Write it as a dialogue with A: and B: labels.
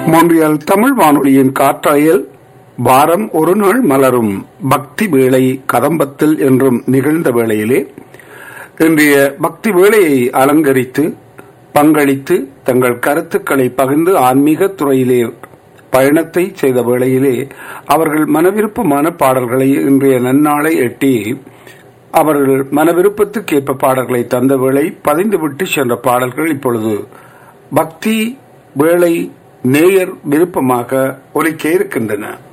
A: மொன்றியல் தமிழ் வானொலியின் காற்றாயல் வாரம் ஒரு நாள் மலரும் பக்தி வேளை கதம்பத்தில் என்றும் நிகழ்ந்த வேளையிலே இன்றைய பக்தி வேளையை அலங்கரித்து பங்களித்து தங்கள் கருத்துக்களை பகிர்ந்து ஆன்மீக துறையிலே பயணத்தை செய்த வேளையிலே அவர்கள் மனவிருப்பமான பாடல்களை இன்றைய நன்னாளை எட்டி அவர்கள் மனவிருப்பத்துக்கு ஏற்ப பாடல்களை தந்த வேளை பதிந்துவிட்டு சென்ற பாடல்கள் இப்பொழுது பக்தி வேளை நேயர் விருப்பமாக ஒலிக்க இருக்கின்றன